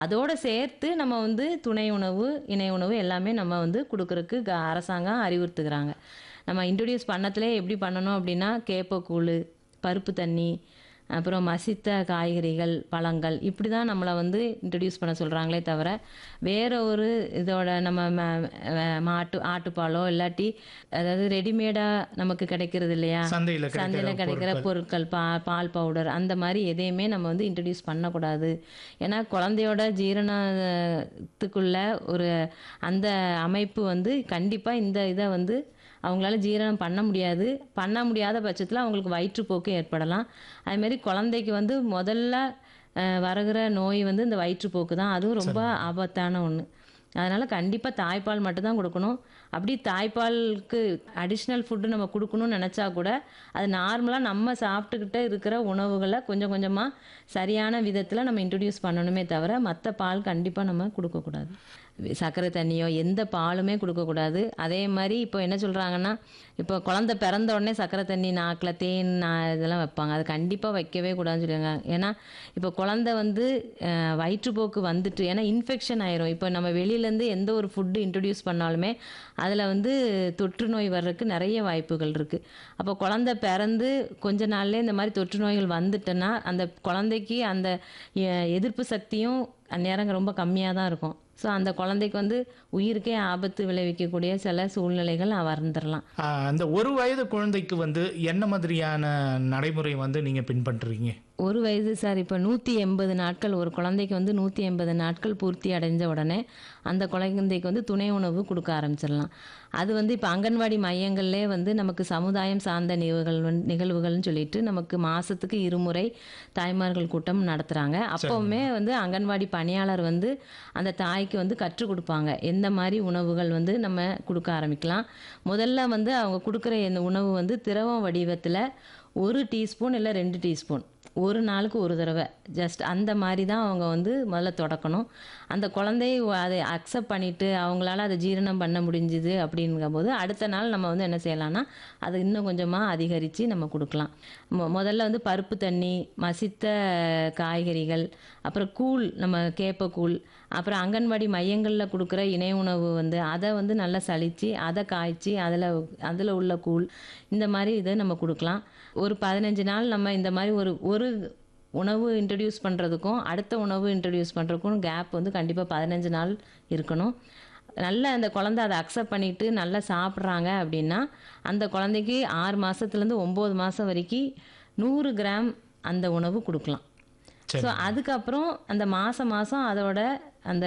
அதோட சேர்த்து நம்ம வந்து துணை உணவு, இணை உணவு எல்லாமே நம்ம வந்து குடுக்குறக்கு க அரசாங்கம் அறிவுறுத்துகிறாங்க. நம்ம இன்ட்ரோடியூஸ் பண்ணத்திலே எப்படி பண்ணணும் அப்படின்னா, கேப்பக்கூழு, பருப்பு தண்ணி, அப்புறம் மசித்த காய்கறிகள், பழங்கள் இப்படி தான் நம்மள வந்து இன்ட்ரோடியூஸ் பண்ண சொல்றாங்களே தவிர, வேற ஒரு இதோட நம்ம ம அ மாட்டு ஆட்டுப்பாலோ இல்லாட்டி அதாவது ரெடிமேடா நமக்கு கிடைக்கிறது இல்லையா? சந்தையில கிடைக்கிற சந்தையில கிடைக்கிற பொருட்கள். பொருட்கள் பா பால் பவுடர் அந்த மாரி எதையுமே நம்ம வந்து இன்ட்ரோடியூஸ் பண்ணக்கூடாது. ஏன்னா குழந்தையோட ஜீரணத்துக்குள்ள ஒரு அந்த அமைப்பு வந்து கண்டிப்பா இந்த இத வந்து அவங்களால ஜீரணம் பண்ண முடியாது. பண்ண முடியாத பட்சத்தில அவங்களுக்கு வயிற்றுப்போக்கு ஏற்படலாம். அதுமாரி குழந்தைக்கு வந்து முதல்ல அ வருகிற நோய் வந்து இந்த வயிற்றுப்போக்கு தான். அதுவும் ரொம்ப சரிங்க. ஆபத்தான ஒண்ணு. அதனால கண்டிப்பா தாய்ப்பால் மட்டும் தான் குடுக்கணும். அப்படி தாய்ப்பாலுக்கு அடிஷனல் ஃபுட் நம்ம குடுக்கணும்னு நெனச்சா கூட, அது நார்மலா நம்ம சாப்பிட்டுக்கிட்டு இருக்கிற உணவுகள கொஞ்சம் கொஞ்சமா சரியான விதத்தில நம்ம இன்ட்ரோடியூஸ் பண்ணணுமே தவிர, மத்த பால் கண்டிப்பா நம்ம குடுக்கக்கூடாது. சர்க்கரை தண்ணியோ, எந்த பாலுமே குடுக்கக்கூடாது. அதே மாரி இப்போ என்ன சொல்றாங்கன்னா, இப்போ குழந்தை பிறந்த உடனே சர்க்கரை தண்ணி நாக்குல தேன் நா இதெல்லாம் வைப்பாங்க. அது கண்டிப்பா வைக்கவே கூடாதுன்னு சொல்லியிருக்காங்க. ஏன்னா, இப்போ குழந்தை வந்து அ வயிற்றுப்போக்கு வந்துட்டு ஏன்னா இன்ஃபெக்ஷன் ஆயிரும். இப்போ நம்ம வெளியிலேருந்து எந்த ஒரு ஃபுட் இன்ட்ரோடியூஸ் பண்ணாலுமே, அதில வந்து தொற்று நோய் வர்றதுக்கு நெறைய வாய்ப்புகள் இருக்கு. அப்போ குழந்தை பிறந்து கொஞ்ச நாள்லயே இந்த மாரி தொற்று நோய்கள் வந்துட்டுன்னா, அந்த குழந்தைக்கு அந்த எ எதிர்ப்பு சக்தியும் அந்நேரம் ரொம்ப கம்மியா தான் இருக்கும். ஸோ அந்த குழந்தைக்கு வந்து உயிருக்கே ஆபத்து விளைவிக்கக்கூடிய சில சூழ்நிலைகள் வந்துரலாம். ஆ, அந்த ஒரு வயது குழந்தைக்கு வந்து என்ன மாதிரியான நடைமுறை வந்து நீங்க பின்பற்றுறீங்க? ஒரு வயது சார் இப்போ 180 நாட்கள் ஒரு குழந்தைக்கு வந்து 180 நாட்கள் பூர்த்தி அடைஞ்ச உடனே, அந்த குழந்தைக்கு வந்து துணை உணவு குடுக்க ஆரம்பிச்சிடலாம். அது வந்து இப்போ அங்கன்வாடி மையங்கள்லே வந்து நமக்கு சமுதாயம் சார்ந்த நிகழ்வுகள் வந் நிகழ்வுகள்னு சொல்லிட்டு நமக்கு மாசத்துக்கு இருமுறை தாய்மார்கள் கூட்டம் நடத்துறாங்க. அப்பவுமே வந்து அங்கன்வாடி பணியாளர் வந்து அந்த தாய்க்கு வந்து கற்றுக் குடுப்பாங்க. எந்த மாரி உணவுகள் வந்து நம்ம குடுக்க ஆரம்பிக்கலாம். முதல்ல வந்து அவங்க குடுக்குற இந்த உணவு வந்து திரவம் வடிவத்தில 1 டீஸ்பூன் இல்ல 2 டீஸ்பூன். ஒரு நாளுக்கு ஒரு தடவ. ஜஸ்ட் அந்த மாரி தான் அவங்க வந்து முதல்ல தொடக்கணும். அந்த குழந்தை அத அக்செப்ட் பண்ணிட்டு, அவங்களால அத ஜீரணம் பண்ண முடிஞ்சுது அப்படிங்கும்போது, அடுத்த நாள் நம்ம வந்து என்ன செய்யலாம்னா, அத இன்னும் கொஞ்சமா அதிகரிச்சு நம்ம குடுக்கலாம். மொ முதல்ல வந்து பருப்பு தண்ணி, மசித்த காய்கறிகள், அப்புறம் கூழ் நம்ம கேப்பக்கூழ், அப்புறம் அங்கன்வாடி மையங்கள்ல குடுக்குற இணை உணவு வந்து அத வந்து நல்லா சலிச்சு, அத காய்ச்சி அதில அதில உள்ள கூழ், இந்த மாரி இத நம்ம குடுக்கலாம். ஒரு 15 நாள் நம்ம இந்த மாரி ஒரு ஒரு உணவு இன்ட்ரோடியூஸ் பண்றதுக்கும், அடுத்த உணவு இன்ட்ரோடியூஸ் பண்றதுக்கும் கேப் வந்து கண்டிப்பா 15 நாள் இருக்கணும். நல்லா அந்த குழந்தை அத அக்செப்ட் பண்ணிட்டு நல்லா சாப்பிடுறாங்க அப்படின்னா, அந்த குழந்தைக்கு 6 மாசத்துலேருந்து 9 மாசம் வரைக்கும் 100 கிராம் அந்த உணவு குடுக்கலாம். ஸோ சரி. அதுக்கப்புறம் அந்த மாசம் மாசம் அதோட அந்த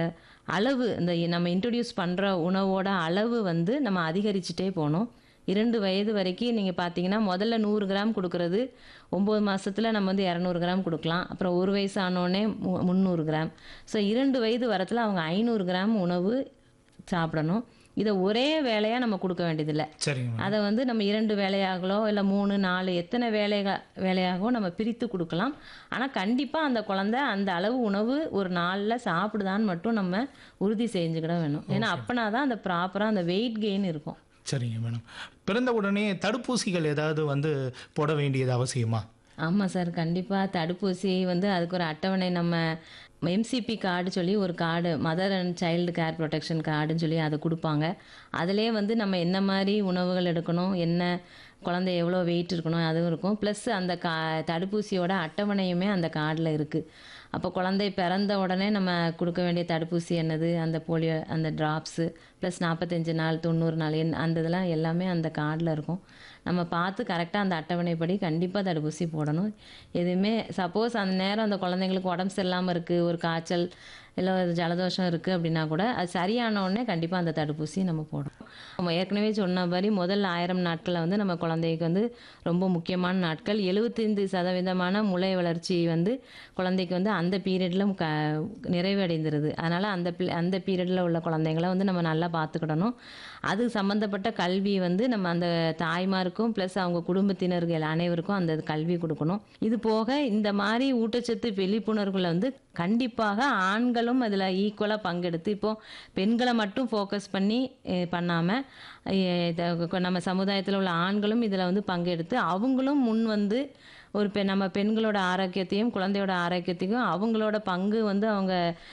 அளவு இந்த நம்ம இன்ட்ரோடியூஸ் பண்ற உணவோட அளவு வந்து நம்ம அதிகரிச்சுட்டே போணும். 2 வயது வரைக்கும் நீங்க பார்த்தீங்கன்னா, முதல்ல 100 கிராம் குடுக்குறது 9 மாசத்துல நம்ம வந்து 200 கிராம் குடுக்கலாம். அப்புறம் 1 வயசு ஆனோனே மு 300 கிராம். ஸோ 2 வயது வரத்துல அவங்க 500 கிராம் உணவு சாப்பிடணும். இத ஒரே வேளையா நம்ம குடுக்க வேண்டியதில்ல. சரிங்க மேடம். அத வந்து நம்ம 2 வேளையாகளோ, இல்ல 3, 4 எத்தன வேளைக வேளையாகவோ நம்ம பிரித்து குடுக்கலாம். ஆனா கண்டிப்பா அந்த குழந்தை அந்த அளவு உணவு ஒரு நாள்ல சாப்பிடுதான்னு மட்டும் நம்ம உறுதி செஞ்சுக்கிட வேணும். ஏன்னா ஓகே. அப்பனா தான் அந்த ப்ராப்பரா அந்த வெயிட் கெயின் இருக்கும். சரிங்க மேடம். பிறந்த உடனே தடுப்பூசிகள் ஏதாவது வந்து போட வேண்டியது அவசியமா? ஆமா சார். கண்டிப்பா தடுப்பூசி வந்து அதுக்கு ஒரு அட்டவணை நம்ம எம்சிபி கார்டு சொல்லி ஒரு card mother and child care protection கார்டுன்னு சொல்லி அத குடுப்பாங்க. அதிலயே வந்து நம்ம என்ன மாரி உணவுகள் எடுக்கணும், என்ன குழந்தை எவ்வளோ வெயிட் இருக்கணும் அதுவும் இருக்கும். ப்ளஸ் அந்த கா தடுப்பூசியோட அட்டவணையுமே அந்த கார்டுல இருக்கு. அப்போ குழந்தை பிறந்த உடனே நம்ம குடுக்க வேண்டிய தடுப்பூசி என்னது, அந்த போலியோ அந்த ட்ராப்ஸு, ப்ளஸ் 45 நாள், 90 நாள் என் அந்த இதெல்லாம் எல்லாமே அந்த கார்டுல இருக்கும். நம்ம பார்த்து கரெக்ட்டா அந்த அட்டவணைப்படி கண்டிப்பா தடுப்பூசி போடணும். எதுவுமே சப்போஸ் அந்த நேரம் அந்த குழந்தைங்களுக்கு உடம்பு சரியில்லாம இருக்கு, ஒரு காய்ச்சல், இல்ல ஒரு ஜலதோஷம் இருக்கு அப்படின்னா கூட, அது சரியான உடனே கண்டிப்பா அந்த தடுப்பூசிய நம்ம போடணும். நம்ம ஏற்கனவே சொன்ன மாரி முதல் 1000 நாட்கள்ல வந்து நம்ம குழந்தைக்கு வந்து ரொம்ப முக்கியமான நாட்கள். 75% முளை வளர்ச்சி வந்து குழந்தைக்கு வந்து அந்த பீரியட்ல க நிறைவடைந்துருது. அதனால அந்த பி அந்த பீரியட்ல உள்ள குழந்தைங்கள வந்து நம்ம நல்லா பார்த்துக்கிடணும். அது சம்மந்தப்பட்ட கல்வி வந்து நம்ம அந்த தாய்மாருக்கும், ப்ளஸ் அவங்க குடும்பத்தினர்கள் அனைவருக்கும் அந்த கல்வி குடுக்கணும். இது போக இந்த மாரி ஊட்டச்சத்து விழிப்புணர்வுல வந்து கண்டிப்பாக ஆண்களும் அதில ஈக்குவலா பங்கெடுத்து இப்போ பெண்கள மட்டும் ஃபோக்கஸ் பண்ணி எ பண்ணாம, எ த நம்ம சமுதாயத்தில உள்ள ஆண்களும் இதில வந்து பங்கெடுத்து, அவங்களும் முன் வந்து ஒரு பெ நம்ம பெண்களோட ஆரோக்கியத்தையும் குழந்தையோட ஆரோக்கியத்தையும் அவங்களோட பங்கு வந்து அவங்க